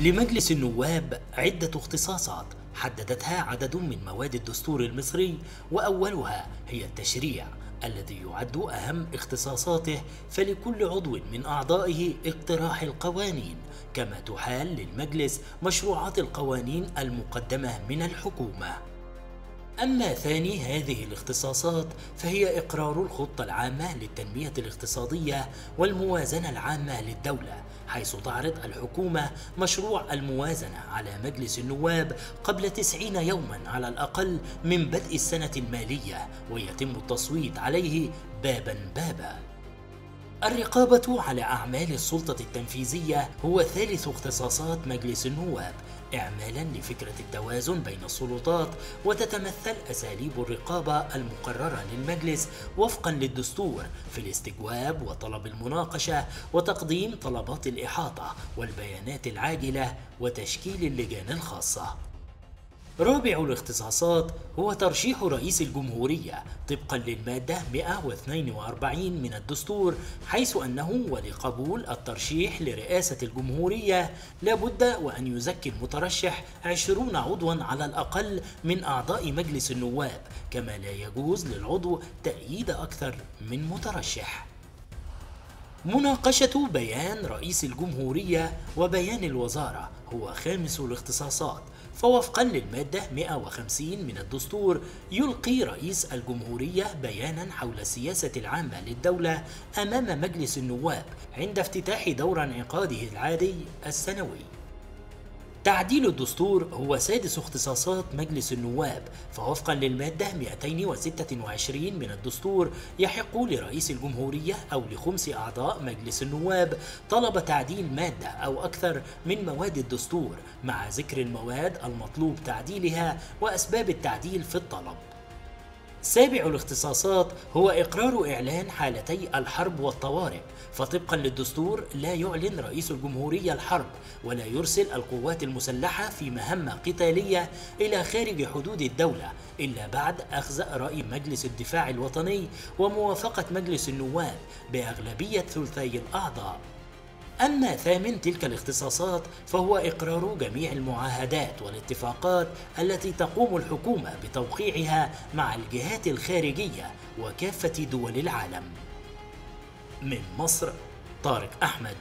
لمجلس النواب عدة اختصاصات حددتها عدد من مواد الدستور المصري وأولها هي التشريع الذي يعد أهم اختصاصاته فلكل عضو من أعضائه اقتراح القوانين كما تحال للمجلس مشروعات القوانين المقدمة من الحكومة أما ثاني هذه الاختصاصات فهي إقرار الخطة العامة للتنمية الاقتصادية والموازنة العامة للدولة حيث تعرض الحكومة مشروع الموازنة على مجلس النواب قبل تسعين يوما على الأقل من بدء السنة المالية ويتم التصويت عليه بابا بابا الرقابة على أعمال السلطة التنفيذية هو ثالث اختصاصات مجلس النواب إعمالا لفكرة التوازن بين السلطات وتتمثل أساليب الرقابة المقررة للمجلس وفقا للدستور في الاستجواب وطلب المناقشة وتقديم طلبات الإحاطة والبيانات العاجلة وتشكيل اللجان الخاصة رابع الاختصاصات هو ترشيح رئيس الجمهورية طبقا للمادة 142 من الدستور حيث أنه ولقبول الترشيح لرئاسة الجمهورية لابد وأن يزكي المترشح 20 عضوا على الأقل من أعضاء مجلس النواب كما لا يجوز للعضو تأييد أكثر من مترشح مناقشة بيان رئيس الجمهورية وبيان الوزارة هو خامس الاختصاصات فوفقا للمادة 150 من الدستور يلقي رئيس الجمهورية بيانا حول السياسة العامة للدولة أمام مجلس النواب عند افتتاح دور انعقاده العادي السنوي تعديل الدستور هو سادس اختصاصات مجلس النواب فوفقا للمادة 226 من الدستور يحق لرئيس الجمهورية أو لخمس أعضاء مجلس النواب طلب تعديل مادة أو أكثر من مواد الدستور مع ذكر المواد المطلوب تعديلها وأسباب التعديل في الطلب سابع الاختصاصات هو إقرار إعلان حالتي الحرب والطوارئ فطبقا للدستور لا يعلن رئيس الجمهورية الحرب ولا يرسل القوات المسلحة في مهمة قتالية إلى خارج حدود الدولة إلا بعد أخذ رأي مجلس الدفاع الوطني وموافقة مجلس النواب بأغلبية ثلثي الأعضاء أما ثامن تلك الاختصاصات فهو إقرار جميع المعاهدات والاتفاقات التي تقوم الحكومة بتوقيعها مع الجهات الخارجية وكافة دول العالم. من مصر طارق أحمد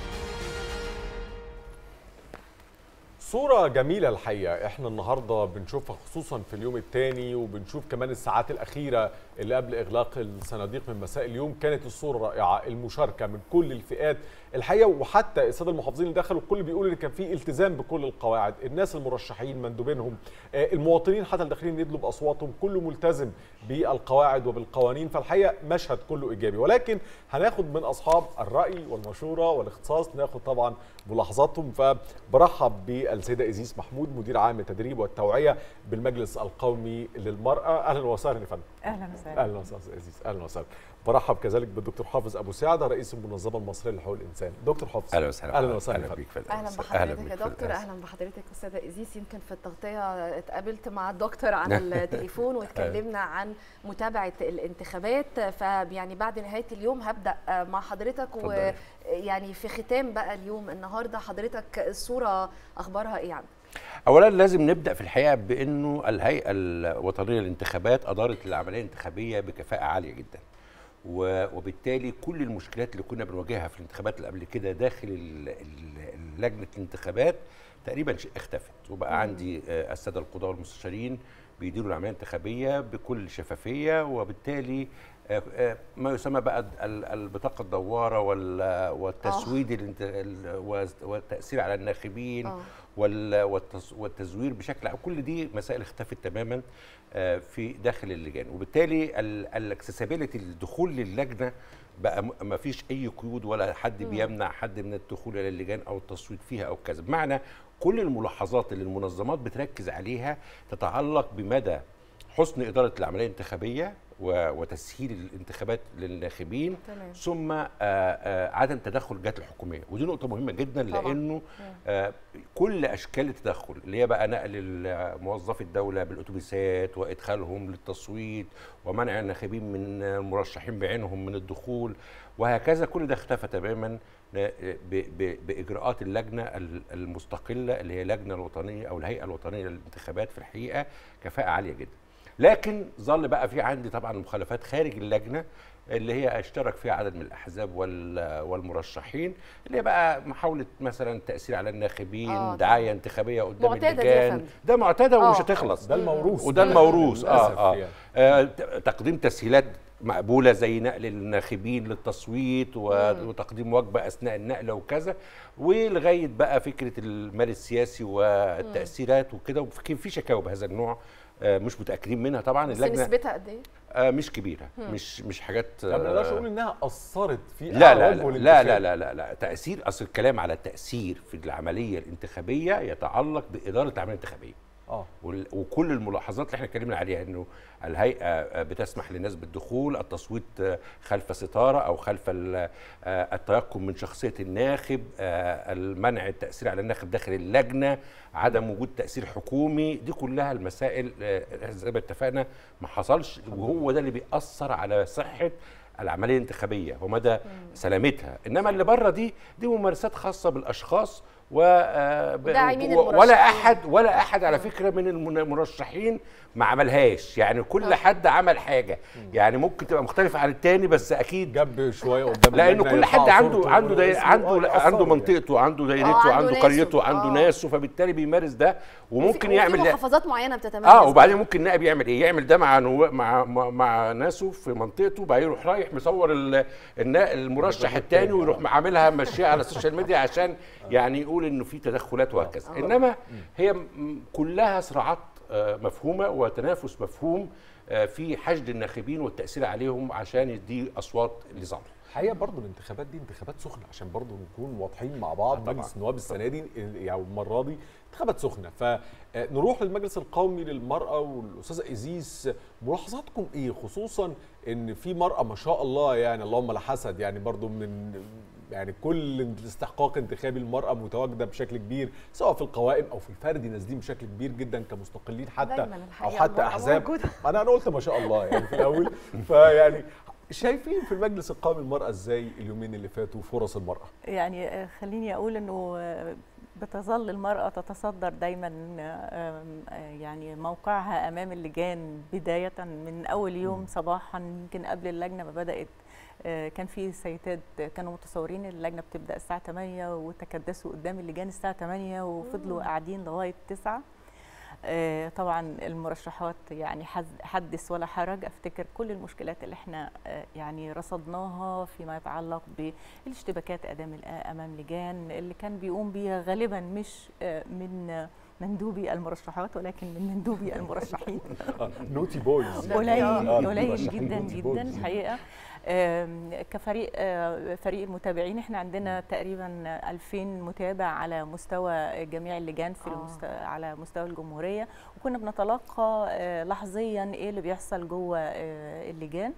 صورة جميلة الحقيقة احنا النهاردة بنشوفها خصوصا في اليوم الثاني وبنشوف كمان الساعات الأخيرة اللي قبل إغلاق الصناديق من مساء اليوم كانت الصورة رائعة المشاركة من كل الفئات الحقيقة وحتى السادة المحافظين اللي دخلوا الكل بيقول ان كان في التزام بكل القواعد الناس المرشحين مندوبينهم المواطنين حتى اللي داخلين يدلوا بأصواتهم كله ملتزم بالقواعد وبالقوانين فالحقيقة مشهد كله إيجابي ولكن هناخد من أصحاب الرأي والمشورة والاختصاص ناخد طبعا ملاحظاتهم فبرحب بالسيدة إزيس محمود مدير عام التدريب والتوعية بالمجلس القومي للمرأة أهلا وسهلا يا فندم اهلا وسهلا اهلا وسهلا ازيز اهلا وسهلا برحب كذلك بالدكتور حافظ ابو سعده رئيس المنظمه المصريه لحقوق الانسان دكتور حافظ اهلا وسهلا اهلا وسهلا اهلا بيك فندم. اهلا بحضرتك يا دكتور اهلا بحضرتك استاذه ازيس يمكن في التغطيه اتقابلت مع الدكتور على التليفون واتكلمنا عن متابعه الانتخابات فيعني بعد نهايه اليوم هبدا مع حضرتك ويعني في ختام بقى اليوم النهارده حضرتك الصوره اخبارها ايه عندك اولا لازم نبدا في الحقيقه بانه الهيئه الوطنيه للانتخابات ادارت العمليه الانتخابيه بكفاءه عاليه جدا وبالتالي كل المشكلات اللي كنا بنواجهها في الانتخابات اللي قبل كده داخل ال- ال- لجنه الانتخابات تقريبا ش- اختفت وبقى عندي آه، الساده القضاه والمستشارين بيديروا العمليه الانتخابيه بكل شفافيه وبالتالي آه، آه، ما يسمى بقى ال- البطاقه الدواره وال- والتسويد الانت- ال- والتاثير على الناخبين آه. وال- والتص- والتزوير بشكل عام كل دي مسائل اختفت تماما آه، في داخل اللجان وبالتالي الاكسسبيلتي الدخول للجنه بقى م- ما فيش اي قيود ولا حد بيمنع حد من الدخول الى اللجان او التصويت فيها او كذا بمعنى كل الملاحظات اللي المنظمات بتركز عليها تتعلق بمدى حسن اداره العمليه الانتخابيه و- وتسهيل الانتخابات للناخبين تمام. ثم آه، آه، عدم تدخل الجهات الحكوميه ودي نقطه مهمه جدا طبعاً. لانه آه، كل اشكال التدخل اللي هي بقى نقل ال- موظفي الدوله بالاتوبيسات وادخالهم للتصويت ومنع الناخبين من المرشحين بعينهم من الدخول وهكذا كل ده اختفى تماما ب- ب- باجراءات اللجنه ال- المستقله اللي هي اللجنه الوطنيه او الهيئه الوطنيه للانتخابات في الحقيقه كفاءه عاليه جدا لكن ظل بقى في عندي طبعا مخالفات خارج اللجنه اللي هي اشترك فيها عدد من الاحزاب وال- والمرشحين اللي هي بقى محاوله مثلا التاثير على الناخبين آه، آه دعايه انتخابيه قدام معتادة دي يا اللجان فندم. ده معتاده ومش آه. هتخلص ده الموروث وده الموروث للأسف اه اه, يعني. آه ت- تقديم تسهيلات مقبوله زي نقل الناخبين للتصويت و- وتقديم وجبه اثناء النقل وكذا ولغايه بقى فكره المال السياسي والتاثيرات وكده وفي في شكاوى بهذا النوع آه مش متاكدين منها طبعا بس اللجنه نسبتها قد ايه؟ آه مش كبيره مش مش حاجات طب ما نقدرش آه نقول انها اثرت في لا لا أعراض لا والانتخاب. لا لا لا لا تأثير أصل الكلام على التأثير في العملية الانتخابية يتعلق بإدارة العملية الانتخابية اه وال- وكل الملاحظات اللي احنا اتكلمنا عليها انه الهيئه بتسمح للناس بالدخول التصويت خلف ستاره او خلف ال- التيقن من شخصيه الناخب المنع التاثير على الناخب داخل اللجنه عدم وجود تاثير حكومي دي كلها المسائل زي ما اتفقنا ما حصلش وهو ده اللي بيأثر على صحه العمليه الانتخابيه ومدى سلامتها انما اللي بره دي دي ممارسات خاصه بالاشخاص و آه، ب- وداعمين و- ولا المرشحين. احد ولا احد على فكره من المن- المرشحين ما عملهاش يعني كل حد عمل حاجه يعني ممكن تبقى مختلفه عن التاني بس اكيد جنب شويه قدام لانه اللجنة كل حد يرفع عنده صورته عنده داي واسمه، عنده آه، يأثروا عنده يعني. منطقته عنده آه، دايرته عنده عنده ناسه. قريته عنده آه. ناسه فبالتالي بيمارس ده وممكن وفي- يعمل وفي ده محافظات معينه بتتميز اه وبعدين ممكن نائب يعمل ايه يعمل ده مع نو... مع مع, مع ناسه في منطقته بعدين يروح رايح مصور ال... النا... المرشح الثاني ويروح عاملها ماشيه على السوشيال ميديا عشان يعني يقول انه في تدخلات وهكذا انما هي م- كلها صراعات آه، مفهومه وتنافس مفهوم آه، في حشد الناخبين والتاثير عليهم عشان يدي اصوات لظهر الحقيقه برضو الانتخابات دي انتخابات سخنه عشان برضو نكون واضحين مع بعض طبعاً. مجلس النواب السنه دي يعني المره دي انتخابات سخنه فنروح للمجلس القومي للمراه والاستاذه ايزيس ملاحظاتكم ايه خصوصا ان في مراه ما شاء الله يعني اللهم لا حسد يعني برضو من يعني كل الاستحقاق انتخابي المرأة متواجدة بشكل كبير سواء في القوائم أو في الفردي نازلين بشكل كبير جدا كمستقلين حتى دايماً أو الحقيقة حتى المرأة أحزاب موجودة. أنا أنا قلت ما شاء الله يعني في الأول فيعني شايفين في المجلس القومي المرأة ازاي اليومين اللي فاتوا فرص المرأة؟ يعني آه، خليني اقول انه آه، بتظل المرأة تتصدر دايما آه، آه، يعني موقعها امام اللجان بداية من اول يوم صباحا يمكن قبل اللجنة ما بدأت آه، كان في سيدات كانوا متصورين اللجنة بتبدأ الساعة 8 وتكدسوا قدام اللجان الساعة 8 وفضلوا قاعدين لغاية 9 آه، طبعا المرشحات يعني حز- حدث ولا حرج افتكر كل المشكلات اللي احنا آه، يعني رصدناها فيما يتعلق بالاشتباكات امام امام لجان اللي كان بيقوم بيها غالبا مش آه، من آه، مندوبي المرشحات ولكن من مندوبي المرشحين نوتي بويز قليل آه، قليل المرشحين جدا نوتي جدا بويز. الحقيقه آم، كفريق آه، فريق المتابعين احنا عندنا تقريبا 2000 متابع على مستوى جميع اللجان في آه. المست... على مستوى الجمهوريه وكنا بنتلقى آه، لحظيا ايه اللي بيحصل جوه آه، اللجان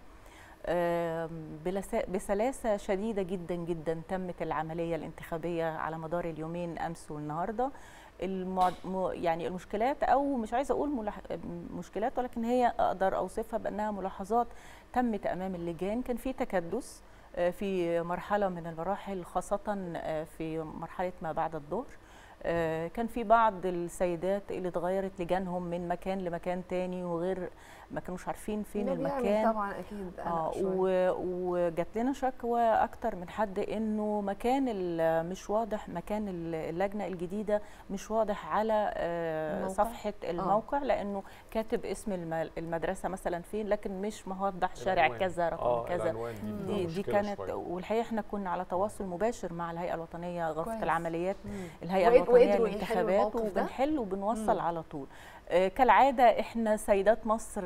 آم، بلسا- بسلاسه شديده جدا جدا تمت العمليه الانتخابيه على مدار اليومين امس والنهارده المع... م- يعني المشكلات او مش عايزه اقول ملاح... مشكلات ولكن هي اقدر اوصفها بانها ملاحظات تمت امام اللجان كان في تكدس آه، في مرحله من المراحل خاصه آه، في مرحله ما بعد الظهر آه، كان في بعض السيدات اللي اتغيرت لجانهم من مكان لمكان تاني وغير ما كانوش عارفين فين ده بيعمل المكان طبعا اكيد قلق اه شوية. و- وجات لنا شكوى اكتر من حد انه مكان ال- مش واضح مكان ال- اللجنه الجديده مش واضح على آه، الموقع؟ صفحه الموقع لانه كاتب اسم الم- المدرسه مثلا فين لكن مش موضح شارع العنوان. كذا رقم آه، كذا العنوان دي بتبقى دي, دي مشكلة كانت شوية. والحقيقه احنا كنا على تواصل مباشر مع الهيئه الوطنيه غرفه كويس. العمليات مم. الهيئه وقد- الوطنيه وقدروا يحلوا للانتخابات الموقف ده؟ وبنحل وبنوصل مم. على طول آه، كالعاده احنا سيدات مصر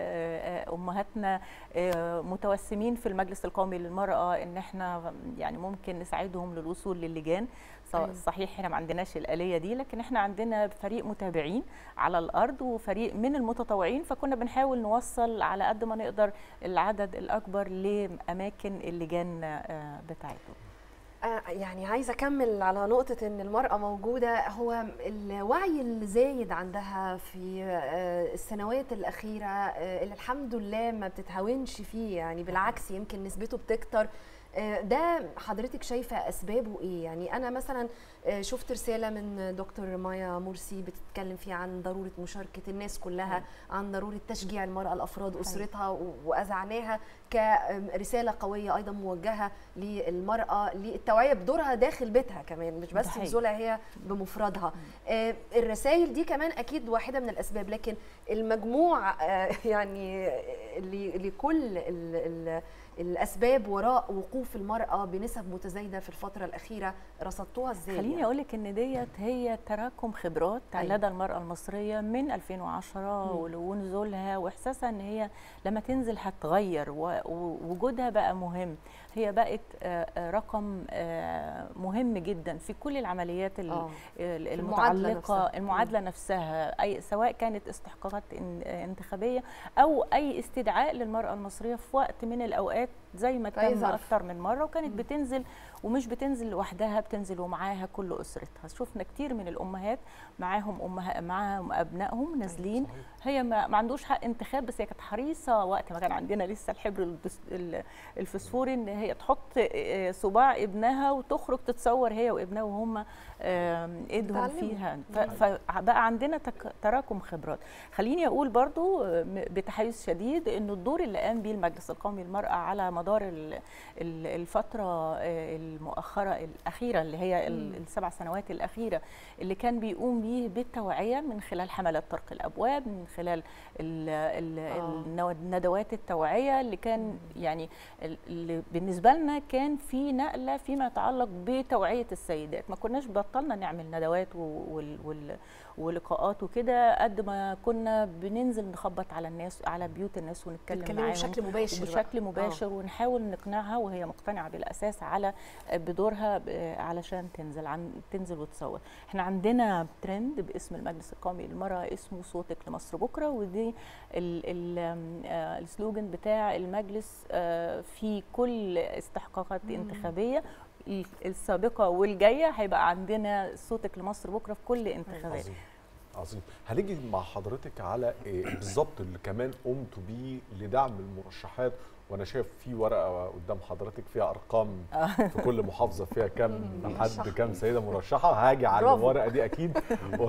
آه، آه، امهاتنا آه، متوسمين في المجلس القومي للمراه ان احنا يعني ممكن نساعدهم للوصول للجان ص- أيوة. صحيح احنا ما عندناش الاليه دي لكن احنا عندنا فريق متابعين على الارض وفريق من المتطوعين فكنا بنحاول نوصل على قد ما نقدر العدد الاكبر لاماكن اللجان آه، بتاعتهم آه، يعني عايزه اكمل على نقطه ان المراه موجوده هو الوعي الزايد عندها في آه، السنوات الاخيره آه، اللي الحمد لله ما بتتهاونش فيه يعني بالعكس يمكن نسبته بتكتر آه، ده حضرتك شايفه اسبابه ايه يعني انا مثلا آه، شفت رساله من دكتور مايا مرسي بتتكلم فيها عن ضروره مشاركه الناس كلها عن ضروره تشجيع المراه الافراد اسرتها و- واذعناها كرساله قويه ايضا موجهه للمراه للتوعيه بدورها داخل بيتها كمان مش ده بس حقيقي. نزولها هي بمفردها آه، الرسائل دي كمان اكيد واحده من الاسباب لكن المجموع آه، يعني ل- لكل ال- ال- الاسباب وراء وقوف المراه بنسب متزايده في الفتره الاخيره رصدتوها ازاي خليني يعني؟ اقول لك ان ديت هي تراكم خبرات أيوة. لدى المراه المصريه من 2010 ول- ونزولها واحساسها ان هي لما تنزل هتغير و- ووجودها بقى مهم هي بقت آه، آه، رقم آه، مهم جدا في كل العمليات ال- آه. ال- المعادلة المتعلقه نفسها. المعادله نفسها اي سواء كانت استحقاقات ان- انتخابيه او اي استدعاء للمراه المصريه في وقت من الاوقات زي ما في أي تم ظرف. اكتر من مره وكانت بتنزل ومش بتنزل لوحدها بتنزل ومعاها كل اسرتها شفنا كتير من الامهات معاهم امها معاهم ابنائهم نازلين هي ما, ما عندوش حق انتخاب بس هي كانت حريصه وقت ما كان عندنا لسه الحبر الدس- ال- الفسفوري ان هي تحط آه، صباع ابنها وتخرج تتصور هي وابنها وهم آم، ايدهم بتعلموا. فيها ف- فبقى عندنا تك- تراكم خبرات خليني اقول برضو آه، م- بتحيز شديد انه الدور اللي قام بيه المجلس القومي للمراه على مدار ال- ال- الفتره آه، المؤخره الاخيره اللي هي ال- السبع سنوات الاخيره اللي كان بيقوم بيه بالتوعيه من خلال حملات طرق الابواب من خلال ال- ال- آه. النو- الندوات التوعيه اللي كان يعني ال- اللي بالنسبه لنا كان في نقله فيما يتعلق بتوعيه السيدات ما كناش بطلنا نعمل ندوات و- وال وال ولقاءات وكده قد ما كنا بننزل نخبط على الناس على بيوت الناس ونتكلم تتكلموا معاهم بشكل مباشر بقى. بشكل مباشر ونحاول نقنعها وهي مقتنعه بالاساس على بدورها ب- علشان تنزل عن تنزل وتصور احنا عندنا ترند باسم المجلس القومي للمراه اسمه صوتك لمصر بكره ودي ال- ال- آم، آه، السلوجن بتاع المجلس آه، في كل استحقاقات انتخابيه ال- السابقه والجايه هيبقى عندنا صوتك لمصر بكره في كل انتخابات عظيم عظيم هنيجي مع حضرتك على إيه بالظبط اللي كمان قمتوا بيه لدعم المرشحات وانا شايف في ورقه قدام حضرتك فيها ارقام في كل محافظه فيها كام حد كام سيده مرشحه هاجي على برافو. الورقه دي اكيد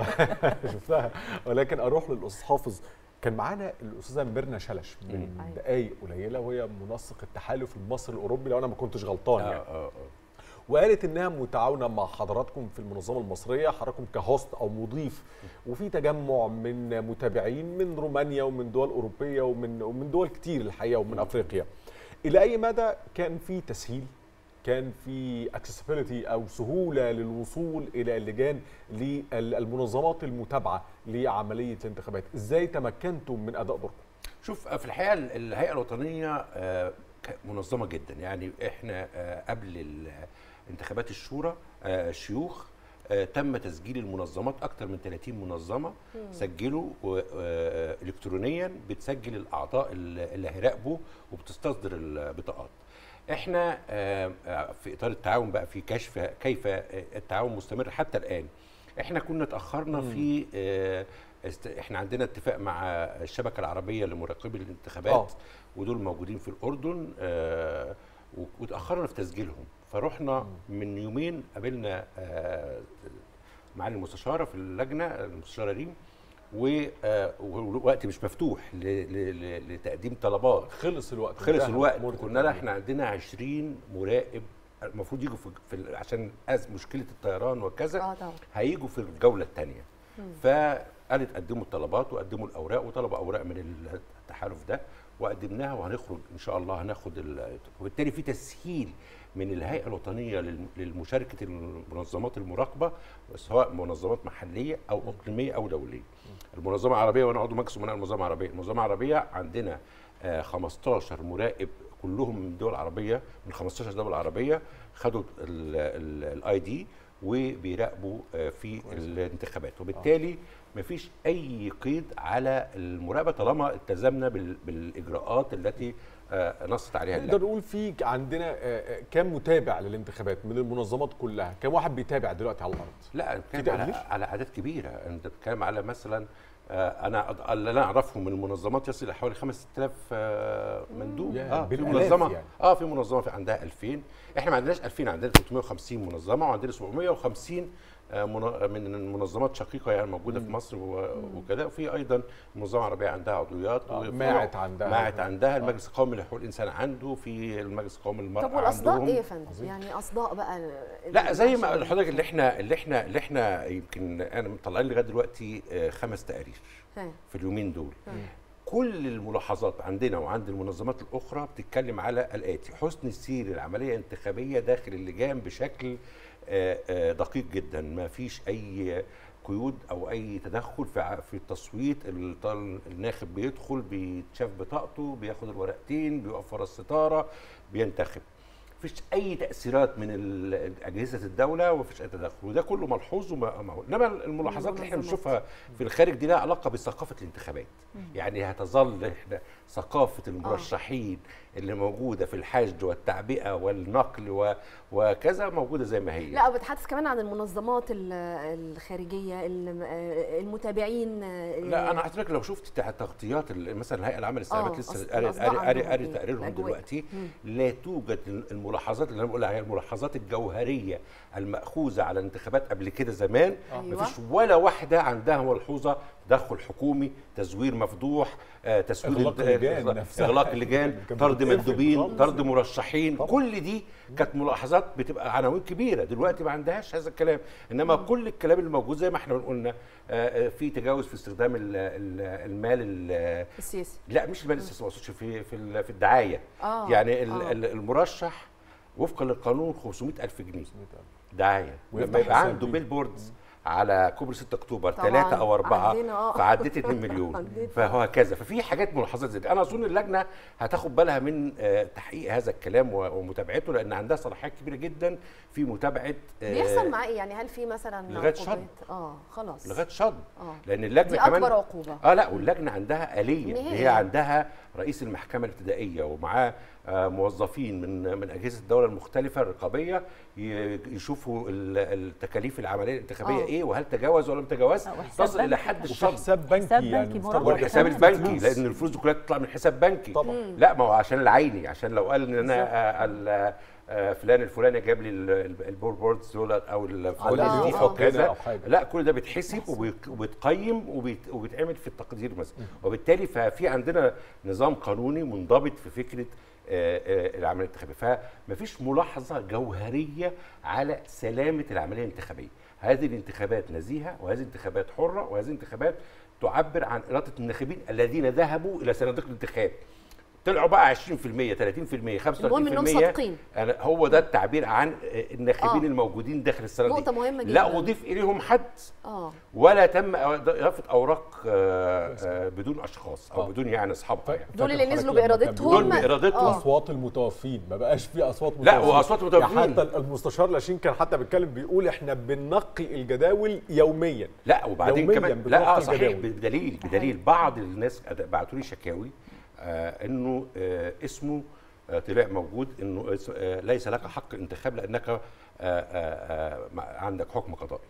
شفتها ولكن اروح للاستاذ حافظ كان معانا الاستاذه ميرنا شلش من أيوة. دقائق قليله وهي منسق التحالف المصري الاوروبي لو انا ما كنتش غلطان آه يعني آه آه. وقالت انها متعاونه مع حضراتكم في المنظمه المصريه حضراتكم كهوست او مضيف وفي تجمع من متابعين من رومانيا ومن دول اوروبيه ومن ومن دول كتير الحقيقه ومن افريقيا الى اي مدى كان في تسهيل كان في اكسسبيليتي او سهوله للوصول الى اللجان للمنظمات المتابعه لعمليه الانتخابات ازاي تمكنتم من اداء دوركم شوف في الحقيقه ال- الهيئه الوطنيه آه، ك- منظمه جدا يعني احنا آه، قبل ال- انتخابات الشورى آه، الشيوخ آه، تم تسجيل المنظمات اكثر من 30 منظمه سجلوا و- آه، الكترونيا بتسجل الاعضاء اللي اللي هيراقبوا وبتستصدر البطاقات احنا آه، آه، في اطار التعاون بقى في كشف كيف آه، التعاون مستمر حتى الان احنا كنا اتاخرنا في آه، است- احنا عندنا اتفاق مع الشبكه العربيه لمراقبي الانتخابات آه. ودول موجودين في الاردن آه، و- وتاخرنا في تسجيلهم فروحنا من يومين قابلنا آه، معالي المستشاره في اللجنه المستشاره ريم و- آه، والوقت مش مفتوح ل- ل- ل- لتقديم طلبات خلص الوقت خلص انتهى الوقت أمور قلنا لها التقديم. احنا عندنا 20 مراقب المفروض يجوا في, في ال- عشان أز مشكله الطيران وكذا اه طبعا هيجوا في الجوله الثانيه فقالت قدموا الطلبات وقدموا الاوراق وطلبوا اوراق من التحالف ده وقدمناها وهنخرج ان شاء الله هناخد ال- وبالتالي في تسهيل من الهيئه الوطنيه للم- للمشاركه المنظمات المراقبه سواء منظمات محليه او اقليميه او دوليه. المنظمه العربيه وانا عضو مجلس امناء المنظمه العربيه، المنظمه العربيه عندنا آه، 15 مراقب كلهم من دول عربيه من 15 دوله عربيه خدوا الاي دي وبيراقبوا آه، في الانتخابات وبالتالي مفيش اي قيد على المراقبه طالما التزمنا بال- بالاجراءات التي آه، نصت عليها نقدر اللجنه نقول في عندنا آه، آه، كام متابع للانتخابات من المنظمات كلها كام واحد بيتابع دلوقتي على الارض لا في بتكلم على, تقدير؟ على اعداد كبيره انت بتتكلم على مثلا آه، انا أض- اللي انا اعرفه من المنظمات يصل الى حوالي 5000 آه، مندوب يا اه في بالآلاف منظمه يعني. اه في منظمه في عندها 2000 احنا ما عندناش 2000 عندنا 350 منظمه وعندنا 750 آه، منا- من المنظمات شقيقه يعني موجوده في مصر و- وكده وفي ايضا منظمه عربيه عندها عضويات آه، وفروع. ماعت عندها. ماعت عندها المجلس القومي لحقوق الانسان عنده في المجلس القومي للمراه طب والاصداء عندهم. ايه يا فندم يعني اصداء بقى ال- لا زي ما العشرة حضرتك اللي احنا اللي احنا اللي احنا يمكن انا مطلعين لغايه دلوقتي آه، خمس تقارير ها. في اليومين دول مم. كل الملاحظات عندنا وعند المنظمات الاخرى بتتكلم على الاتي حسن السير العمليه الانتخابيه داخل اللجان بشكل آه، آه، دقيق جدا ما فيش اي قيود او اي تدخل في ع- في التصويت الط- الناخب بيدخل بيتشاف بطاقته بياخد الورقتين بيقف ورا الستاره بينتخب مفيش اي تاثيرات من ال- اجهزه الدوله ومفيش اي تدخل وده كله ملحوظ ومعقول انما الملاحظات اللي احنا المنظمات. بنشوفها في الخارج دي لها علاقه بثقافه الانتخابات يعني هتظل احنا ثقافه المرشحين اللي موجوده في الحشد والتعبئه والنقل و- وكذا موجوده زي ما هي لا بتحدث كمان عن المنظمات ال- الخارجيه ال- آه، المتابعين آه، لا انا حضرتك لو شفت تع- تغطيات ال- مثلا الهيئه العامه للاستعلامات آه، لسه أصل قاري الأصداء قاري قاري عندهم قاري إيه؟ تقريرهم الأجواء. دلوقتي مم. لا توجد الملاحظات اللي انا بقول عليها الملاحظات الجوهريه الماخوذه على الانتخابات قبل كده زمان أيوة. مفيش ولا واحده عندها ملحوظه تدخل حكومي تزوير مفضوح آه، تسوير إغلاق الد- اللجان إغلاق- نفسها. اغلاق اللجان كانت طرد بتفرق مندوبين خالص. طرد مرشحين طبعا. كل دي كانت ملاحظات بتبقى عناوين كبيره دلوقتي ما عندهاش هذا الكلام انما كل الكلام اللي موجود زي ما احنا قلنا آه، آه، في تجاوز في استخدام ال- ال- المال ال- السياسي لا مش المال السياسي ما اقصدش في في ال- في الدعايه آه، يعني ال- آه. ال- المرشح وفقا للقانون 500 ألف جنيه دعايه ويفتح لما يبقى حساب عنده ليه. بيل بوردز على كوبري 6 اكتوبر طبعاً. ثلاثة او اربعه عندنا، آه. فعديت 2 مليون عندنا. فهكذا ففي حاجات ملاحظات زي دي انا اظن اللجنه هتاخد بالها من آه، تحقيق هذا الكلام و- ومتابعته لان عندها صلاحيات كبيره جدا في متابعه آه، بيحصل معاه ايه يعني هل في مثلا لغاية عقوبات؟ شد. اه خلاص لغايه شد اه لان اللجنه دي كمان اكبر عقوبه اه لا واللجنه عندها آلية نهائي. هي عندها رئيس المحكمة الابتدائية ومعاه آه، موظفين من من أجهزة الدولة المختلفة الرقابية ي- يشوفوا ال- التكاليف العملية الانتخابية آه. إيه وهل تجاوز ولا ما تجاوز آه، وحساب تصل إلى بنكي. حد وفي الشد حساب بنكي حساب يعني بنكي مفترض مربوط. واحد والحساب كمان. البنكي فلوس. لأن الفلوس دي كلها تطلع من حساب بنكي طبعا لا ما هو عشان العيني عشان لو قال ان انا آه، ال- آه، فلان الفلاني جاب لي ال- ال- البور بوردز دول او ال- أو لا آه، بيوفق آه. هنا كذا او حاجه لا كل ده بيتحسب وبيت- وبيتقيم وبيت- وبيتعمل في التقدير مثلا وبالتالي ففي عندنا نظام قانوني منضبط في فكره آه، آه، العمليه الانتخابيه فمفيش ملاحظه جوهريه على سلامه العمليه الانتخابيه هذه الانتخابات نزيهه وهذه الانتخابات حره وهذه الانتخابات تعبر عن اراده الناخبين الذين ذهبوا الى صناديق الانتخاب طلعوا بقى 20% 30% 35% المهم إنهم صادقين. أنا هو ده التعبير عن الناخبين آه. الموجودين داخل الصناديق نقطة مهمة لا جداً. اضيف اليهم حد اه ولا تم اضافه اوراق آه، آه، بدون اشخاص او آه. بدون يعني اصحابها يعني. دول اللي فاكر نزلوا حضرتك لما كان بإرادتهم دول بيقول بإرادتهم. آه. اصوات المتوفين ما بقاش في اصوات لا، متوفين وأصوات متوفين. يعني حتى المستشار لاشين كان حتى بيتكلم بيقول احنا بننقي الجداول يوميا لا وبعدين يومياً كمان بتنقي لا آه صحيح الجداول. بدليل بدليل بعض الناس بعتوا لي شكاوي آه انه آه اسمه آه طلع موجود انه اس- آه ليس لك حق انتخاب لانك آه آه آه مع- عندك حكم قضائي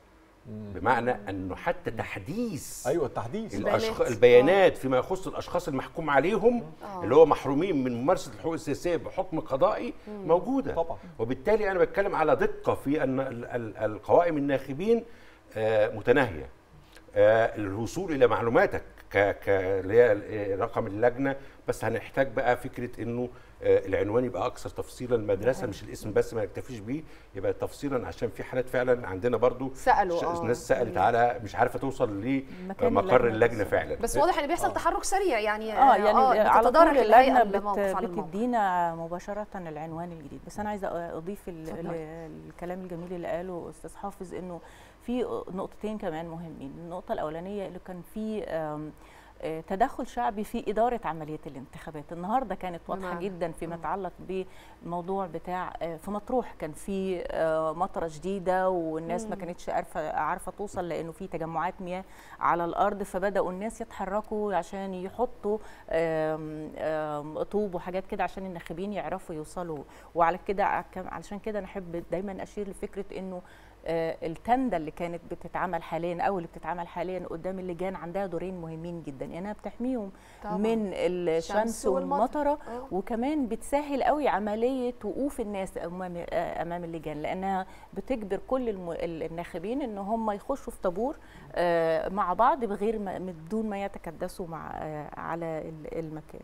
بمعنى انه حتى تحديث ايوه التحديث البيانات. الأشخ... البيانات فيما يخص الاشخاص المحكوم عليهم آه. اللي هو محرومين من ممارسه الحقوق السياسيه بحكم قضائي موجوده طبعا. وبالتالي انا بتكلم على دقه في ان ال- ال- القوائم الناخبين آه، متناهيه آه، الوصول الى معلوماتك ك ك اللي هي ال- رقم اللجنه بس هنحتاج بقى فكره انه آه، العنوان يبقى اكثر تفصيلا المدرسه مش الاسم بس ما نكتفيش بيه يبقى تفصيلا عشان في حالات فعلا عندنا برضو سألوا، ش- آه. ناس سالت على مش عارفه توصل مكان لمقر اللجنة اللجنه بس. فعلا بس واضح ان بيحصل تحرك سريع يعني اه يعني على طول بتتدارك الهيئة اللجنه الموقف بت على الموقف. بتدينا مباشره العنوان الجديد بس انا عايزه اضيف ال- اتفضلي. ال- الكلام الجميل اللي قاله استاذ حافظ انه في نقطتين كمان مهمين النقطه الاولانيه اللي كان في آم، آه، تدخل شعبي في إدارة عملية الانتخابات النهاردة كانت واضحة بمعنى؟ جدا فيما مم. يتعلق بالموضوع بتاع آه، في مطروح كان في آه، مطرة جديدة والناس ما مم. كانتش عارفة عارفة توصل لأنه في تجمعات مياه على الأرض فبدأوا الناس يتحركوا عشان يحطوا آم، آم، طوب وحاجات كده عشان الناخبين يعرفوا يوصلوا وعلى كده علشان كده أنا أحب دايما أشير لفكرة إنه آه، التندة اللي كانت بتتعمل حاليا او اللي بتتعمل حاليا قدام اللجان عندها دورين مهمين جدا انها بتحميهم طبعاً. من الشمس الشمس والمطر. والمطره آه. وكمان بتسهل قوي عمليه وقوف الناس امام آه، امام اللجان لانها بتجبر كل الم- ال- الناخبين ان هم يخشوا في طابور آه، مع بعض بغير ما بدون ما يتكدسوا مع آه، على ال- المكان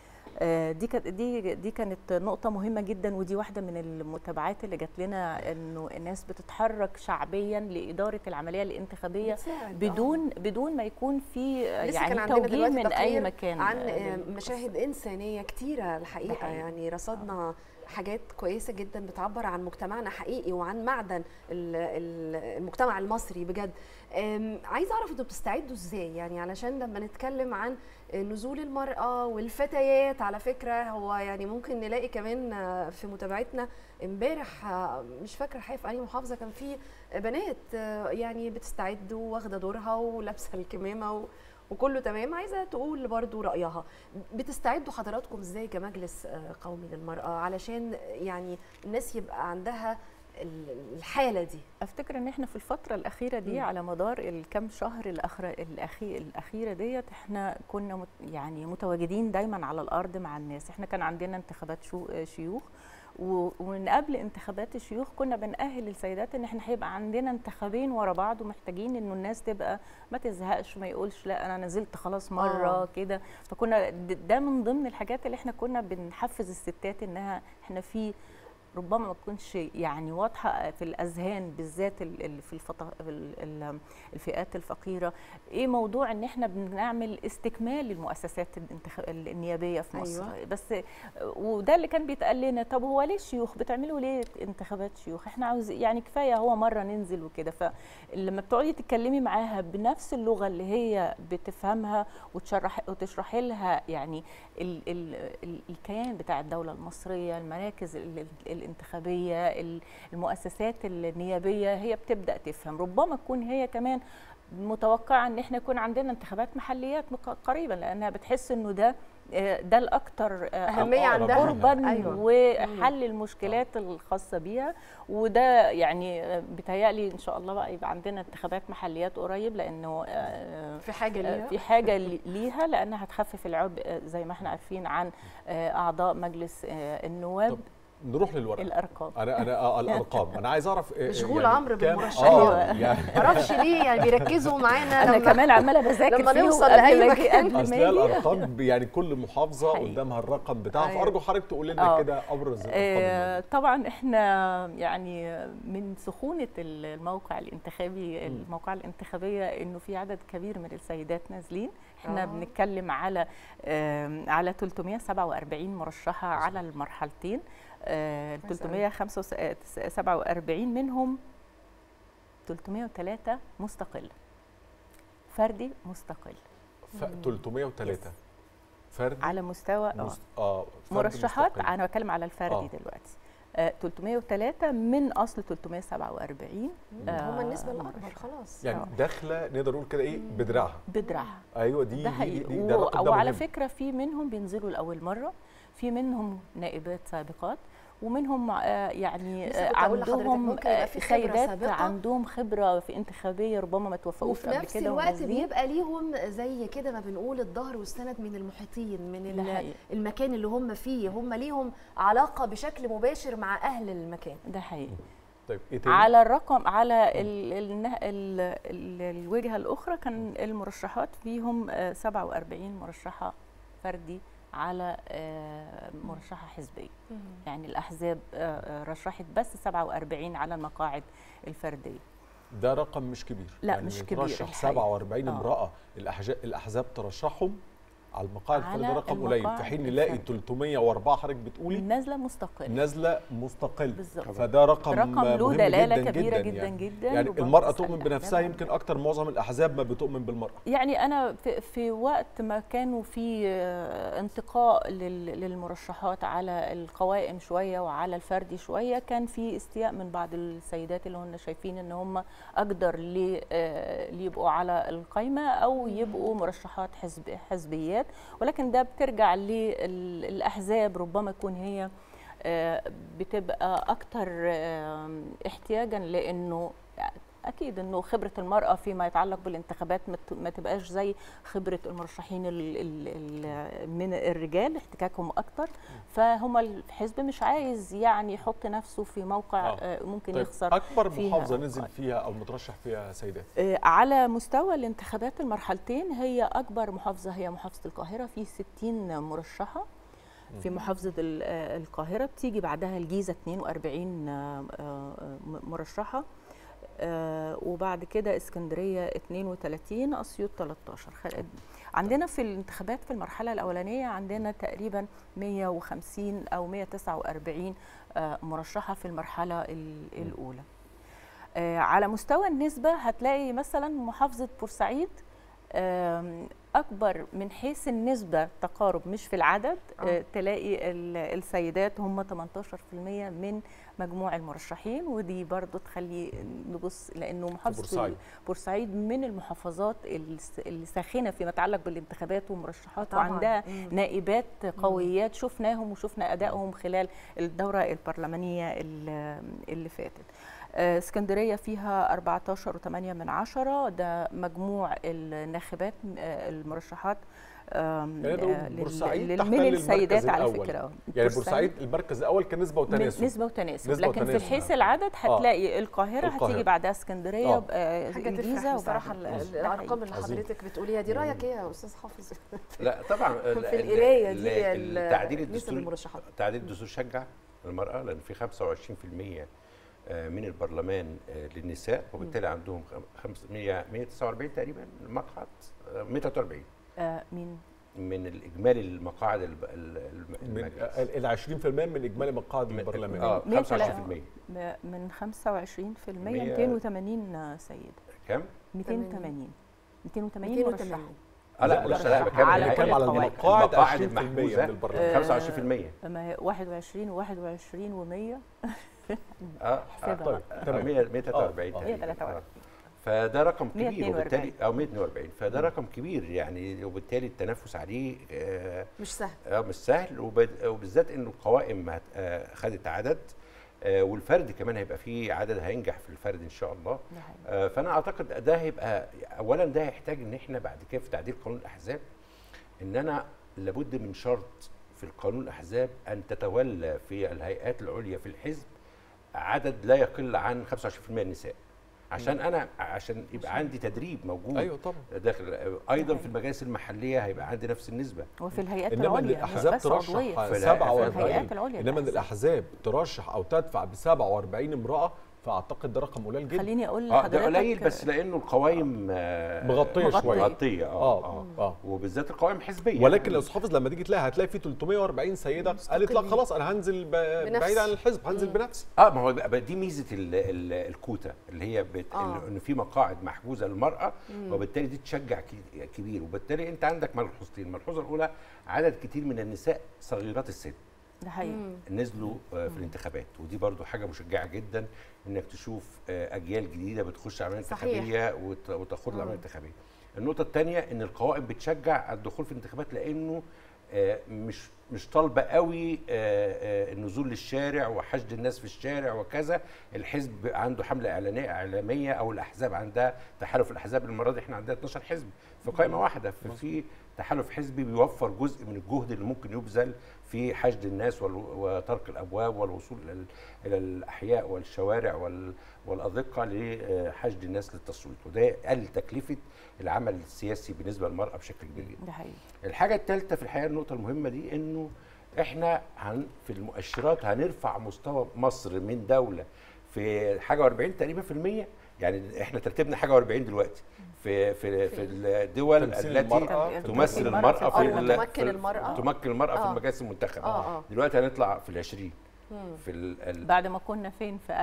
آه، دي كانت دي دي كانت نقطة مهمة جدا ودي واحدة من المتابعات اللي جات لنا انه الناس بتتحرك شعبيا لإدارة العملية الانتخابية بتساعد، آه. بدون بدون ما يكون في آه، لسه يعني كان عندنا توجيه دلوقتي من اي تقرير مكان عن آه، آه، للقصة. مشاهد انسانيه كتيره الحقيقه حقيقي. يعني رصدنا حاجات كويسه جدا بتعبر عن مجتمعنا حقيقي وعن معدن ال- ال- المجتمع المصري بجد أم، عايزه اعرف انتوا بتستعدوا ازاي يعني علشان لما نتكلم عن نزول المراه والفتيات على فكره هو يعني ممكن نلاقي كمان آه، في متابعتنا امبارح آه، مش فاكره حقيقة في اي محافظه كان في بنات آه، يعني بتستعد واخده دورها ولابسه الكمامه و وكله تمام عايزه تقول برضو رايها بتستعدوا حضراتكم ازاي كمجلس آه، قومي للمراه علشان يعني الناس يبقى عندها ال- الحاله دي افتكر ان احنا في الفتره الاخيره دي مم. على مدار الكام شهر الأخر الأخي الاخيره ديت احنا كنا مت يعني متواجدين دايما على الارض مع الناس احنا كان عندنا انتخابات شو شيوخ و- ومن قبل انتخابات الشيوخ كنا بنأهل السيدات ان احنا هيبقى عندنا انتخابين ورا بعض ومحتاجين انه الناس تبقى ما تزهقش ما يقولش لا انا نزلت خلاص مره آه. كده فكنا د- ده من ضمن الحاجات اللي احنا كنا بنحفز الستات انها احنا في ربما ما تكونش يعني واضحه في الاذهان بالذات ال- ال- في الفط... في ال- ال- الفئات الفقيره ايه موضوع ان احنا بنعمل استكمال للمؤسسات الانتخ... النيابيه في مصر أيوة. بس وده اللي كان بيتقال لنا طب هو ليه الشيوخ بتعملوا ليه انتخابات شيوخ احنا عاوز يعني كفايه هو مره ننزل وكده فلما بتقعدي تتكلمي معاها بنفس اللغه اللي هي بتفهمها وتشرح وتشرحي لها يعني ال ال ال الكيان بتاع الدوله المصريه المراكز ال- ال- الانتخابيه ال- المؤسسات النيابيه هي بتبدا تفهم ربما تكون هي كمان متوقعه ان احنا يكون عندنا انتخابات محليات مق- قريبا لانها بتحس انه ده آه، ده الاكثر آه، أهمية أقرب عندها. قربا أيوة. وحل المشكلات الخاصه بيها وده يعني آه، بيتهيألي ان شاء الله بقى يبقى عندنا انتخابات محليات قريب لانه آه، في حاجه آه، ليها في حاجه لي- ليها لانها هتخفف العبء آه، زي ما احنا عارفين عن آه، اعضاء مجلس آه، النواب طب نروح للورق الارقام انا انا آه الارقام انا عايز اعرف آه، مشغول يعني عمرو كام- بالمرشحين. اه يعني معرفش ليه يعني بيركزوا معانا انا لما كمان عماله بذاكر لما فيهم نوصل قبل لأي ما أجي- مكان. قبل اصل ما هي أجي. الارقام ب- يعني كل محافظه حقيقي. قدامها الرقم بتاعها أيوة. فارجو حضرتك تقول لنا آه. كده ابرز الارقام آه، الموجودة. طبعا احنا يعني من سخونه الموقع الانتخابي الموقع الانتخابيه انه في عدد كبير من السيدات نازلين احنا آه. بنتكلم على آم، على 347 مرشحه على المرحلتين آه، كويس أوي. 347 منهم 303 مستقل فردي مستقل ف 303 فرد على مستوى آه. مست... اه فرد مرشحات مستقل. انا بتكلم على الفردي آه. دلوقتي آه 303 من اصل 347 هم النسبه آه، الاكبر مرشح. خلاص يعني آه. داخله نقدر نقول كده ايه بدراعها بدراعها ايوه دي ده دي, حقيقي دي, ده و- الرقم ده وعلى مهم. فكره في منهم بينزلوا لاول مره في منهم نائبات سابقات ومنهم آه، يعني لسه آه، كنت هقول لحضرتك عندهم ممكن يبقى آه، في خبرة سيدات سابقة. عندهم خبره في انتخابيه ربما ما توفقوش وفي قبل نفس كده الوقت ونازلين. بيبقى ليهم زي كده ما بنقول الظهر والسند من المحيطين من ده ال- حقيقي. المكان اللي هم فيه هم ليهم علاقه بشكل مباشر مع اهل المكان ده حقيقي طيب ايه تاني على الرقم على ال ال ال ال الوجهه الاخرى كان المرشحات فيهم آه، 47 مرشحه فردي على مرشحه حزبيه يعني الاحزاب رشحت بس 47 على المقاعد الفرديه ده رقم مش كبير لا يعني مش كبير ترشح 47 امراه الاحزاب ترشحهم على المقاعد على ده رقم قليل في حين نلاقي 304 حضرتك بتقولي نازله مستقل نازله مستقل بالظبط فده رقم رقم له دلاله كبيره جدا يعني جدا يعني المراه تؤمن بنفسها يمكن اكتر معظم الاحزاب ما بتؤمن بالمراه يعني انا في, في وقت ما كانوا في انتقاء للمرشحات على القوائم شويه وعلى الفردي شويه كان في استياء من بعض السيدات اللي هن شايفين ان هم اقدر ليبقوا على القائمه او يبقوا مرشحات حزب حزبيات ولكن ده بترجع للاحزاب ربما تكون هي بتبقى اكثر احتياجا لانه اكيد انه خبره المراه فيما يتعلق بالانتخابات ما تبقاش زي خبره المرشحين ال ال من الرجال احتكاكهم اكتر فهم الحزب مش عايز يعني يحط نفسه في موقع آه. ممكن طيب يخسر اكبر محافظه نزل فيها او مترشح فيها سيدات على مستوى الانتخابات المرحلتين هي اكبر محافظه هي محافظه القاهره في 60 مرشحه في محافظة القاهرة بتيجي بعدها الجيزة 42 مرشحة آه وبعد كده اسكندريه 32 اسيوط 13 عندنا في الانتخابات في المرحله الاولانيه عندنا تقريبا 150 او 149 آه مرشحه في المرحله الاولى آه على مستوى النسبه هتلاقي مثلا محافظه بورسعيد اكبر من حيث النسبه تقارب مش في العدد آه. تلاقي السيدات هم 18% من مجموع المرشحين ودي برضو تخلي نبص لانه محافظه بورسعيد. بورسعيد من المحافظات الساخنه فيما يتعلق بالانتخابات ومرشحات طبعاً. وعندها مم. نائبات قويات شفناهم وشفنا ادائهم خلال الدوره البرلمانيه اللي فاتت اسكندريه فيها 14.8 من عشرة ده مجموع الناخبات المرشحات يعني بورسعيد من تحتل السيدات على الأول. فكره يعني بورسعيد المركز الاول كنسبه وتناسب نسبه وتناسب نسبة لكن في وتناسب. حيث العدد هتلاقي القاهره, القاهرة. هتيجي بعدها اسكندريه آه. آه، حاجه الجيزه تفرح بصراحه وبعدين- ال- ده الارقام اللي عظيم. حضرتك بتقوليها دي رايك ايه يا استاذ حافظ لا طبعا ال- في ال- القرايه ال- دي ال- ال- تعديل نسب الدستور المرشحات تعديل الدستور شجع المرأة لأن في 25% آه، من البرلمان آه، للنساء وبالتالي عندهم خم- خمس- 100 149 تقريبا مقعد آه، 143 آه، مين من الإجمالي المقاعد الب- ال- الم- من المجلس ال 20% من اجمالي مقاعد من- البرلمان اه مية 25% ب- من 25% مية- 280 سيده كام؟ 280 280 مرشح 280 اه لا لا، بص لا، لا بتكلم على على كل بتكلم على القواعد. المقاعد المقاعد 20% المحجوزة من البرلمان 25% ما هي 21 و21 و100 اه حسابها طيب بقى. تمام 100 143 آه، آه. تقريبا 143. آه. فده رقم كبير 142. وبالتالي او 142 فده رقم كبير يعني وبالتالي التنافس عليه آه، مش سهل آه، مش سهل وب- وبالذات انه القوائم هت- آه، خدت عدد آه، والفرد كمان هيبقى فيه عدد هينجح في الفرد ان شاء الله ده حقيقي. آه، فانا اعتقد ده هيبقى اولا ده هيحتاج ان احنا بعد كده في تعديل قانون الاحزاب ان انا لابد من شرط في القانون الاحزاب ان تتولى في الهيئات العليا في الحزب عدد لا يقل عن 25% نساء عشان انا عشان يبقى عندي تدريب موجود ايوه طبعا داخل ايضا في المجالس المحليه هيبقى عندي نفس النسبه وفي الهيئات انما ان العليا مش الاحزاب بس عضوية. ترشح في 47 الهيئات العليا انما ان للأحزاب. الاحزاب ترشح او تدفع ب 47 امراه فاعتقد ده رقم قليل جدا خليني اقول اه لحضرتك ده قليل بس لانه القوائم آه، مغطية شوية. مغطيه اه اه اه اه وبالذات القوائم حزبيه ولكن لو حافظ لما تيجي تلاقي هتلاقي في 340 سيده قالت لا مستقلين. خلاص انا هنزل ب- بنفسي. بعيد عن الحزب هنزل مم. بنفسي اه ما هو بقى دي ميزه ال ال الكوتا اللي هي بت... آه. ان في مقاعد محجوزه للمراه وبالتالي دي تشجع ك- كبير وبالتالي انت عندك ملحوظتين الملحوظه الاولى عدد كتير من النساء صغيرات السن ده حقيقي نزلوا آه، في الانتخابات ودي برضو حاجه مشجعه جدا انك تشوف آه، اجيال جديده بتخش عمليه صحيح. انتخابيه وت- وتخوض العمليه الانتخابيه النقطه الثانيه ان القوائم بتشجع الدخول في الانتخابات لانه آه، مش مش طالبه قوي آه، آه، النزول للشارع وحشد الناس في الشارع وكذا الحزب عنده حمله اعلانيه اعلاميه او الاحزاب عندها تحالف الاحزاب المره دي احنا عندنا 12 حزب في قائمه واحده في في تحالف حزبي بيوفر جزء من الجهد اللي ممكن يبذل في حشد الناس وال- وطرق الابواب والوصول الى ال- الى الاحياء والشوارع وال- والازقه لحشد الناس للتصويت وده قل تكلفه العمل السياسي بالنسبه للمراه بشكل كبير جدا. ده حقيقي الحاجه الثالثه في الحقيقه النقطه المهمه دي انه احنا هن في المؤشرات هنرفع مستوى مصر من دوله في حاجه و40 تقريبا في المية يعني احنا ترتيبنا حاجه و40 دلوقتي في في في الدول تمثيل التي المرأة في تمثل المرأة المراه في في الأرض. ال- تمكن في- المرأة. تمكن المراه في آه. المجالس المنتخبه آه، آه. دلوقتي هنطلع في ال20 في ال ال- بعد ما كنا فين في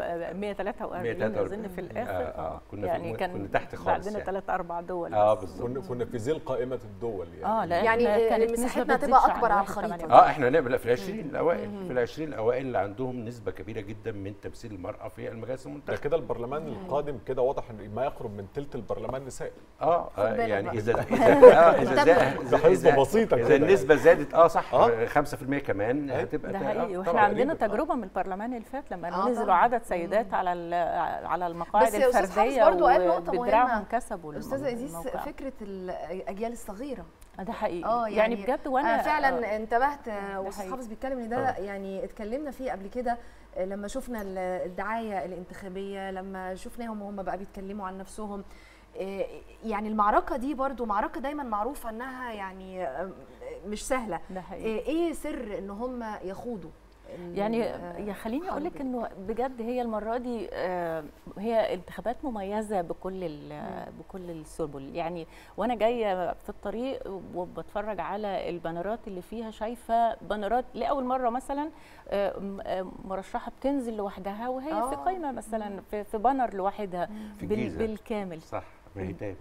1143 اظن في الاخر آه، آه. كنا في- يعني كان كنا تحت خالص بعدنا يعني. ثلاث اربع دول اه بس. بالظبط كنا كنا في ذيل قائمه الدول يعني اه لا يعني إحنا آه، كانت مساحتنا نسبة هتبقى بتزيدش عن أكبر على 1.8. الخريطة. اه احنا هنبقى في العشرين الاوائل في العشرين الاوائل اللي عندهم نسبه كبيره جدا من تمثيل المراه في المجالس ده المنتخبه كده البرلمان القادم كده واضح ان ما يقرب من ثلث البرلمان نساء اه, آه بالك يعني بقى. اذا اذا آه اذا انتبه. زاد- ده حسبة بسيطة اذا كده النسبه زادت اه صح آه. 5% كمان أيوة. هتبقى ده تا- حقيقي آه، واحنا طبعاً. عندنا تقريباً. تجربه من البرلمان اللي فات لما آه نزلوا طبعاً. عدد سيدات على ال- على المقاعد بس يا أستاذ حافظ الفرديه برضو قال نقطة وبدراعهم مهمة. كسبوا استاذه الم- ايزيس الموقع. فكره الاجيال الصغيره ده حقيقي اه يعني, يعني بجد وانا انا فعلا آه، انتبهت آه، واستاذ حقيقي. حافظ بيتكلم ان ده يعني اتكلمنا فيه قبل كده آه، لما شفنا ال- الدعايه الانتخابيه لما شفناهم وهم بقى بيتكلموا عن نفسهم آه، يعني المعركه دي برضو معركه دايما معروفه انها يعني آه، مش سهله ده حقيقي آه، ايه سر ان هم يخوضوا ال- يعني آه، يا خليني اقول لك حرب؟ انه بجد هي المره دي آه، هي انتخابات مميزه بكل ال- بكل السبل يعني وانا جايه في الطريق وبتفرج على البانرات اللي فيها شايفه بانرات لاول مره مثلا آه، م- آه، مرشحه بتنزل لوحدها وهي في آه. قائمه مثلا في في بانر لوحدها في بال- الجيزة. بالكامل صح مهتاب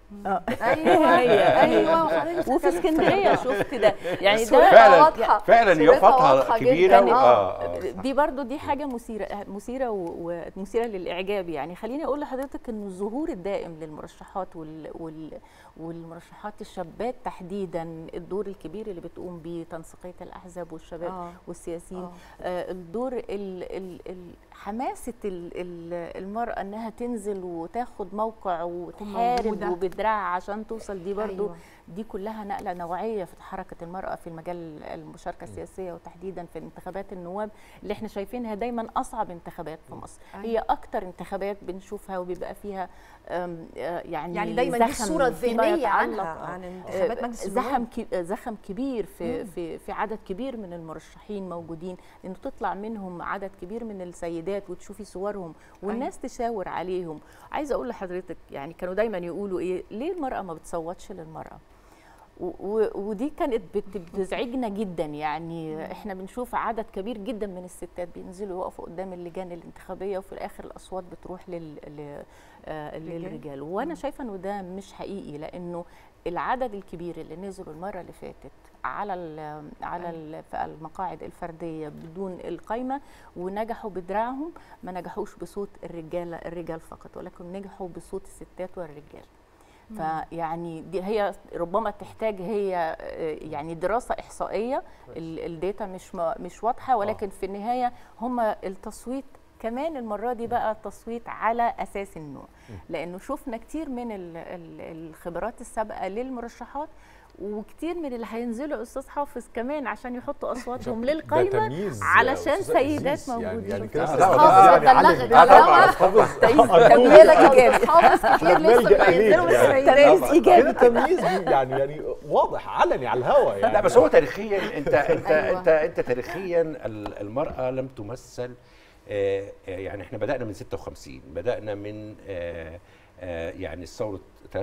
ايوه هي- ايوه وحضرتك وفي اسكندريه شفت ده يعني صورتها ده فعلا واضحة. فعلا صورتها يافطها واضحة كبيره جداً. و- آه. اه آه، صح. دي برضو دي حاجه مثيره مثيره و- ومثيره للاعجاب يعني خليني اقول لحضرتك ان الظهور الدائم للمرشحات وال وال والمرشحات الشابات تحديدا الدور الكبير اللي بتقوم بيه تنسيقيه الاحزاب والشباب آه. والسياسيين آه. آه الدور ال ال ال حماسه ال ال المراه انها تنزل وتاخد موقع وتحارب موجودة. وبدراعها عشان توصل دي برضو أيوة. دي كلها نقله نوعيه في حركه المراه في المجال المشاركه السياسيه وتحديدا في انتخابات النواب اللي احنا شايفينها دايما اصعب انتخابات في مصر أيوة. هي اكتر انتخابات بنشوفها وبيبقى فيها آم، آه، يعني يعني دايما دي زخم الصوره فيما الذهنيه يتعلق- عنها آه. عن انتخابات آه، مجلس زخم النواب كي- آه، زخم كبير في في في عدد كبير من المرشحين موجودين انه تطلع منهم عدد كبير من السيدات وتشوفي صورهم والناس تشاور عليهم عايزه اقول لحضرتك يعني كانوا دايما يقولوا ايه ليه المراه ما بتصوتش للمراه و- و- ودي كانت بت- بتزعجنا جدا يعني احنا بنشوف عدد كبير جدا من الستات بينزلوا يقفوا قدام اللجان الانتخابيه وفي الاخر الاصوات بتروح لل... ل- آه، للرجال وانا شايفه انه ده مش حقيقي لانه العدد الكبير اللي نزلوا المره اللي فاتت على ال على ال في المقاعد الفرديه بدون القايمه ونجحوا بدراعهم ما نجحوش بصوت الرجال الرجال فقط ولكن نجحوا بصوت الستات والرجال فيعني دي هي ربما تحتاج هي آه، يعني دراسه احصائيه ال- الداتا مش م- مش واضحه ولكن في النهايه هم التصويت كمان المره دي بقى تصويت على اساس النوع لانه شفنا كتير من ال- ال- الخبرات السابقه للمرشحات وكتير من اللي هينزلوا يا استاذ حافظ كمان عشان يحطوا اصواتهم ده للقايمه تمييز يا علشان أستاذة سيدات إيزيس. يعني موجودين يعني شفت؟ كده آه، أستاذ لا، حافظ لا، يعني بلغك. عدد- آه، طبعاً. عدد حافظ تمييز أرجوك. ايجابي حافظ كتير لسه نلجأ إليك بينزلوا يعني. السيدات تمييز ايجابي كده تمييز يعني يعني واضح علني على الهوا يعني لا بس هو تاريخيا انت انت أيوة. انت انت تاريخيا ال- المراه لم تمثل آه، آه، يعني احنا بدانا من 56 بدانا من آه، آه، يعني الثوره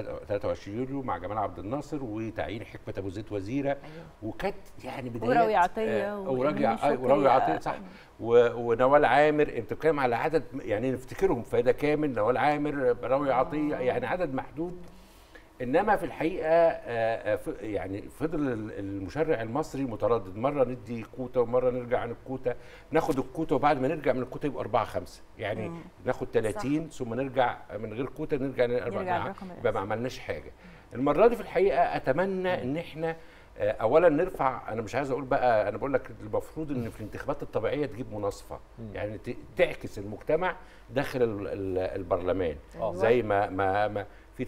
23 يوليو مع جمال عبد الناصر وتعيين حكمه ابو زيد وزيره وكانت يعني بدايات وراوي عطية آه، وإيمان وراوي ع- شكري. وراوي عطيه صح و- ونوال عامر انت بتتكلم على عدد يعني نفتكرهم فايده كامل نوال عامر راوي عطيه يعني عدد محدود انما في الحقيقه آه، آه، ف- يعني فضل ال- المشرع المصري متردد مره ندي كوتا ومره نرجع عن الكوتا ناخد الكوتا وبعد ما نرجع من الكوتا يبقى أربعة خمسة يعني مم. ناخد 30 ثم نرجع من غير كوتا نرجع نرجع لأربعة للرقم يبقى ما عملناش حاجه المره دي في الحقيقه اتمنى ان احنا آه، اولا نرفع انا مش عايز اقول بقى انا بقول لك المفروض ان في الانتخابات الطبيعيه تجيب مناصفه يعني ت- تعكس المجتمع داخل ال- ال- البرلمان آه. زي ما ما, ما في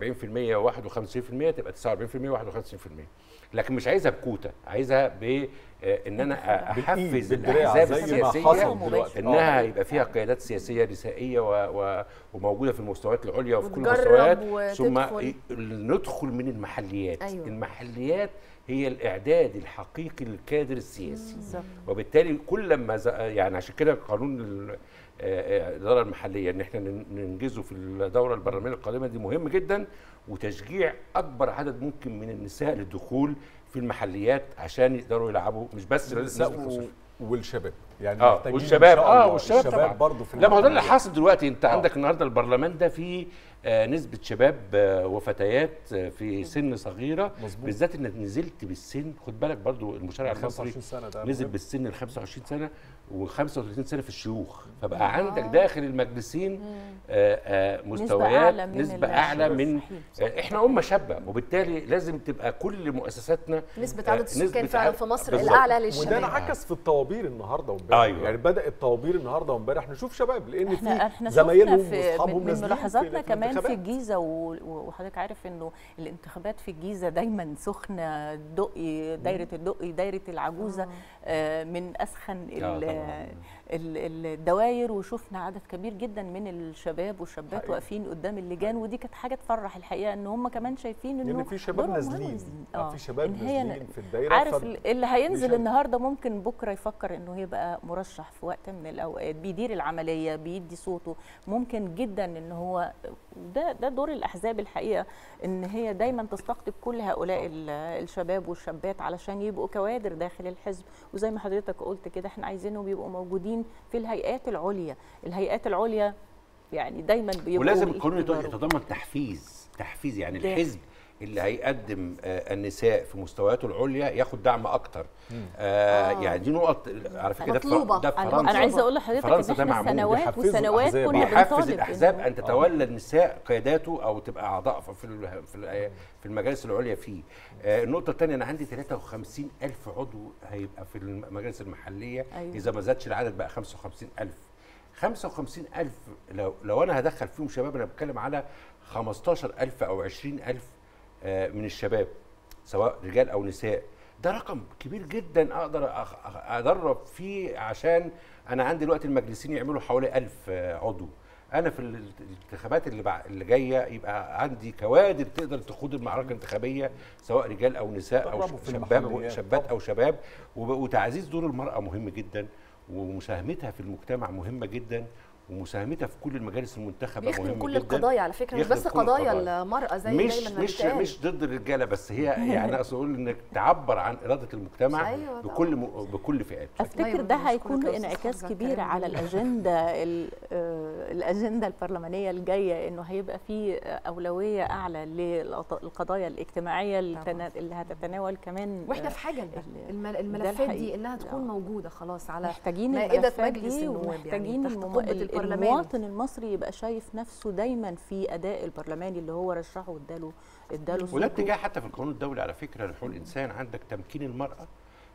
49% و51% تبقى 49% و51% لكن مش عايزها بكوتا عايزها ب آه، ان انا احفز بالدراع الاحزاب زي ما السياسيه حصل دلوقتي انها آه. يبقى فيها قيادات سياسيه نسائيه و... و... وموجوده في المستويات العليا وفي كل وتجرب المستويات ثم وتدخل. ي- ندخل من المحليات أيوة. المحليات هي الاعداد الحقيقي للكادر السياسي بالظبط وبالتالي كل ما ز... يعني عشان كده قانون ال- آه، آه، الاداره المحليه ان احنا نن- ننجزه في الدوره البرلمانيه القادمه دي مهم جدا وتشجيع اكبر عدد ممكن من النساء للدخول في المحليات عشان يقدروا يلعبوا مش بس النساء نسبة و- والشباب يعني اه محتاجين والشباب إن شاء اه الله والشباب طبعا برضه في لا ما هو ده اللي المحليات. حاصل دلوقتي انت آه. عندك النهارده البرلمان ده فيه آه نسبه شباب آه وفتيات آه في سن صغيره مظبوط. بالذات انك نزلت بالسن خد بالك برضو المشرع المصري 25 سنه ده نزل مهم. بالسن ال 25 سنه و35 سنه في الشيوخ فبقى عندك داخل المجلسين آه آه مستويات أعلى من نسبه ال- اعلى من صحيح، صحيح. آه احنا امه شابه وبالتالي لازم تبقى كل مؤسساتنا نسبه آه، عدد السكان نسبة فعلا عدد- في مصر بالظبط. الاعلى وده للشباب انعكس في الطوابير النهارده وامبارح أيوة. يعني بدا الطوابير النهارده وامبارح نشوف شباب لان احنا في احنا زمايلهم شفنا في واصحابهم من, من نازلين ملاحظاتنا في كمان في الانتخابات. الجيزه و- وحضرتك عارف انه الانتخابات في الجيزه دايما سخنه الدقي دايره الدقي دايره العجوزه آه، من اسخن ال- آه، طبعاً. ال- الدوائر وشفنا عدد كبير جدا من الشباب والشابات حقيقي. واقفين قدام اللجان ودي كانت حاجه تفرح الحقيقه ان هم كمان شايفين انه يعني في شباب دورهم نازلين مهم. آه، في شباب إن هي نازلين في الدايره عارف ف- ال- اللي هينزل بيشارك. النهارده ممكن بكره يفكر انه يبقى مرشح في وقت من الاوقات بيدير العمليه بيدي صوته ممكن جدا ان هو ده ده دور الاحزاب الحقيقه ان هي دايما تستقطب كل هؤلاء ال- الشباب والشابات علشان يبقوا كوادر داخل الحزب وزي ما حضرتك قلت كده احنا عايزينهم يبقوا موجودين في الهيئات العليا الهيئات العليا يعني دايما بيبقوا ولازم القانون يت- يقدروا. يتضمن تحفيز تحفيز يعني ده. الحزب اللي هيقدم آه، النساء في مستوياته العليا ياخد دعم اكتر آه آه. يعني دي نقط على فكره ده في فر- مطلوبة. ده في انا فرنسا أنا عايزه اقول لحضرتك فرنسا ان ده احنا معمول سنوات بيحفزوا وسنوات الأحزاب. كنا بيحفز بنطالب الاحزاب إنه- ان تتولى النساء قياداته او تبقى اعضاء في ال- في ال- في المجالس العليا فيه آه، النقطه الثانيه انا عندي 53 الف عضو هيبقى في المجالس المحليه أيوة. اذا ما زادش العدد بقى 55 الف 55 الف لو لو انا هدخل فيهم شباب انا بتكلم على 15 الف او 20 الف آه، من الشباب سواء رجال او نساء ده رقم كبير جدا اقدر أخ- أخ- ادرب فيه عشان انا عندي دلوقتي المجلسين يعملوا حوالي 1000 آه، عضو انا في ال- الانتخابات اللي بع... اللي جايه يبقى عندي كوادر تقدر تخوض المعركه الانتخابيه سواء رجال او نساء او دربوا في شباب المحليات شابات طبعاً. او شباب وب- وتعزيز دور المراه مهم جدا ومساهمتها في المجتمع مهمه جدا ومساهمتها في كل المجالس المنتخبه بيخدم مهمه كل جدا القضايا على فكره مش يخدم بس كل قضايا القضايا. المراه زي مش دايما ما مش بيتقال. مش ضد الرجاله بس هي يعني اقصد اقول انك تعبر عن اراده المجتمع أيوة طبعاً. بكل م... بكل فئاته افتكر أيوة، ده بنشكرك هيكون يا له أستاذ انعكاس حمزة، كبير الكلام على جميل. الاجنده ال- آه، الاجنده البرلمانيه الجايه انه هيبقى في اولويه اعلى للقضايا الاجتماعيه اللي طبعاً. تنا- اللي هتتناول كمان واحنا آه، في حاجه لده ال- الم- ده الملفات الحقيقي. دي انها تكون آه. موجوده خلاص على محتاجين مائدة الملفات مجلس دي النواب يعني ومحتاجين تحت المو... قبة ال- البرلمان. المواطن المصري يبقى شايف نفسه دايما في اداء البرلماني اللي هو رشحه واداله اداله وده صوته. اتجاه حتى في القانون الدولي على فكره لحقوق الانسان عندك تمكين المراه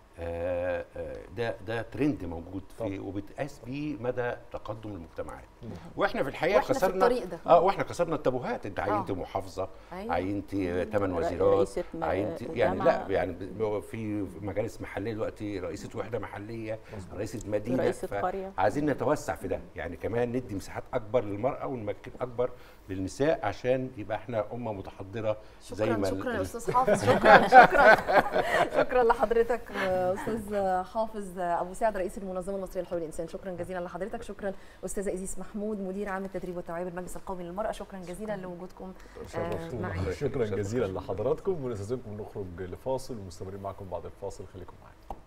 آه، آه، ده ده ترند موجود في وبتقاس بيه مدى تقدم المجتمعات واحنا في الحقيقه وإحنا في كسرنا الطريق ده. اه واحنا كسرنا التابوهات انت عينت آه. محافظه أيوة. عينت ثمان رئ- وزيرات رئيسة م- عينت يعني لا جامعة. يعني ب- في مجالس محليه دلوقتي رئيسه وحده محليه رئيسه مدينه رئيسة ف- قرية. عايزين نتوسع في ده يعني كمان ندي مساحات اكبر للمراه ونمكن اكبر للنساء عشان يبقى احنا امه متحضره زي شكرا ما شكرا ال- يا استاذ حافظ شكرا شكرا شكرا لحضرتك آه، استاذ حافظ ابو سعد رئيس المنظمه المصريه لحقوق الانسان شكرا جزيلا لحضرتك شكرا استاذه ايزيس محمود مدير عام التدريب والتوعيه بالمجلس القومي للمراه شكرا جزيلا لوجودكم آه، شرفتونا. معي شكرا جزيلا لحضراتكم ونستاذنكم نخرج لفاصل ومستمرين معكم بعد الفاصل خليكم معانا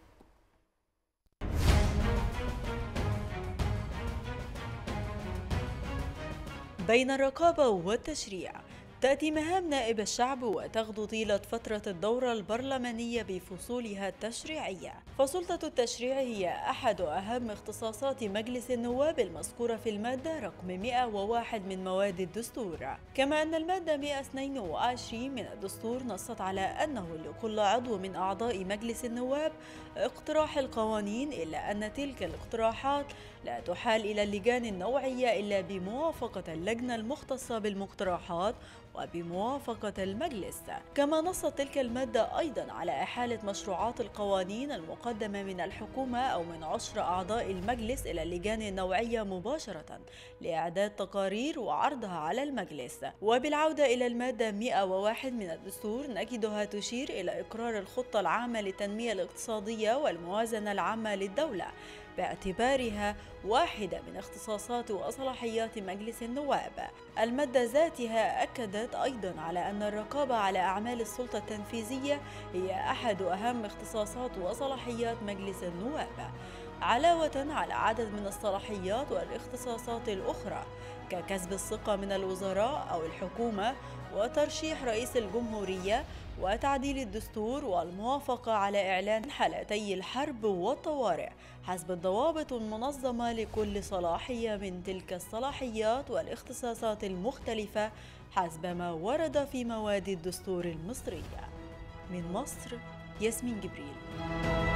بين الرقابة والتشريع تأتي مهام نائب الشعب وتغدو طيلة فترة الدورة البرلمانية بفصولها التشريعية فسلطة التشريع هي أحد أهم اختصاصات مجلس النواب المذكورة في المادة رقم 101 من مواد الدستور كما أن المادة 122 من الدستور نصت على أنه لكل عضو من أعضاء مجلس النواب اقتراح القوانين إلا أن تلك الاقتراحات لا تحال إلى اللجان النوعية إلا بموافقة اللجنة المختصة بالمقترحات وبموافقة المجلس كما نصت تلك المادة أيضا على إحالة مشروعات القوانين المقدمة من الحكومة أو من عشر أعضاء المجلس إلى اللجان النوعية مباشرة لإعداد تقارير وعرضها على المجلس وبالعودة إلى المادة 101 من الدستور نجدها تشير إلى إقرار الخطة العامة للتنمية الاقتصادية والموازنة العامة للدولة باعتبارها واحدة من اختصاصات وصلاحيات مجلس النواب. المادة ذاتها أكدت أيضا على أن الرقابة على أعمال السلطة التنفيذية هي أحد أهم اختصاصات وصلاحيات مجلس النواب. علاوة على عدد من الصلاحيات والاختصاصات الأخرى ككسب الثقة من الوزراء أو الحكومة وترشيح رئيس الجمهورية وتعديل الدستور والموافقة على إعلان حالتي الحرب والطوارئ حسب الضوابط المنظمة لكل صلاحية من تلك الصلاحيات والاختصاصات المختلفة حسب ما ورد في مواد الدستور المصرية من مصر ياسمين جبريل